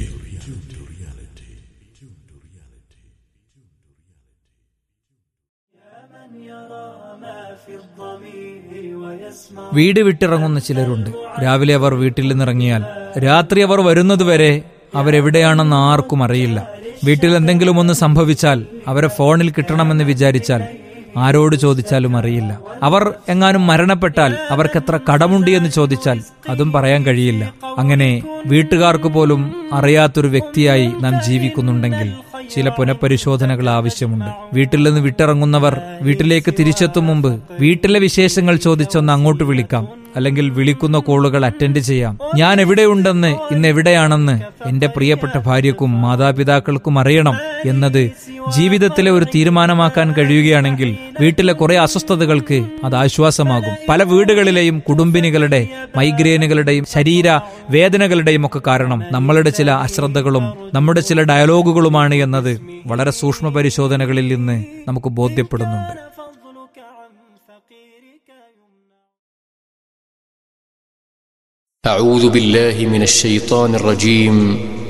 വീട് വിട്ടിറങ്ങുന്ന ചിലരുണ്ട് രാവിലെ അവർ വീട്ടിൽ നിന്നിറങ്ങിയാൽ രാത്രി അവർ വരുന്നതുവരെ അവരെവിടെയാണെന്ന് ആർക്കും അറിയില്ല വീട്ടിൽ എന്തെങ്കിലും ഒന്ന് സംഭവിച്ചാൽ അവരെ ഫോണിൽ കിട്ടണമെന്ന് വിചാരിച്ചാൽ ആരോട് ചോദിച്ചാലും അറിയില്ല അവർ എങ്ങാനും മരണപ്പെട്ടാൽ അവർക്ക് എത്ര കടമുണ്ട് എന്ന് ചോദിച്ചാൽ അതും പറയാൻ കഴിയില്ല അങ്ങനെ വീട്ടുകാർക്ക് പോലും അറിയാത്തൊരു വ്യക്തിയായി നാം ജീവിക്കുന്നുണ്ടെങ്കിൽ ചില പുനഃപരിശോധനകൾ ആവശ്യമുണ്ട് വീട്ടിൽ നിന്ന് വിട്ടിറങ്ങുന്നവർ വീട്ടിലേക്ക് തിരിച്ചെത്തും മുമ്പ് വീട്ടിലെ വിശേഷങ്ങൾ ചോദിച്ചൊന്ന് അങ്ങോട്ട് വിളിക്കാം അല്ലെങ്കിൽ വിളിക്കുന്ന കോളുകൾ അറ്റൻഡ് ചെയ്യാം ഞാൻ എവിടെയുണ്ടെന്ന് ഇന്ന് എവിടെയാണെന്ന് എന്റെ പ്രിയപ്പെട്ട ഭാര്യക്കും മാതാപിതാക്കൾക്കും അറിയണം എന്നത് ജീവിതത്തിലെ ഒരു തീരുമാനമാക്കാൻ കഴിയുകയാണെങ്കിൽ വീട്ടിലെ കുറെ അസ്വസ്ഥതകൾക്ക് അത് ആശ്വാസമാകും പല വീടുകളിലെയും കുടുംബിനികളുടെ മൈഗ്രെയിനുകളുടെയും ശരീര വേദനകളുടെയും ഒക്കെ കാരണം നമ്മളുടെ ചില അശ്രദ്ധകളും നമ്മുടെ ചില ഡയലോഗുകളുമാണ് എന്നത് വളരെ സൂക്ഷ്മ പരിശോധനകളിൽ നിന്ന് നമുക്ക് ബോധ്യപ്പെടുന്നുണ്ട് أعوذ بالله من الشيطان الرجيم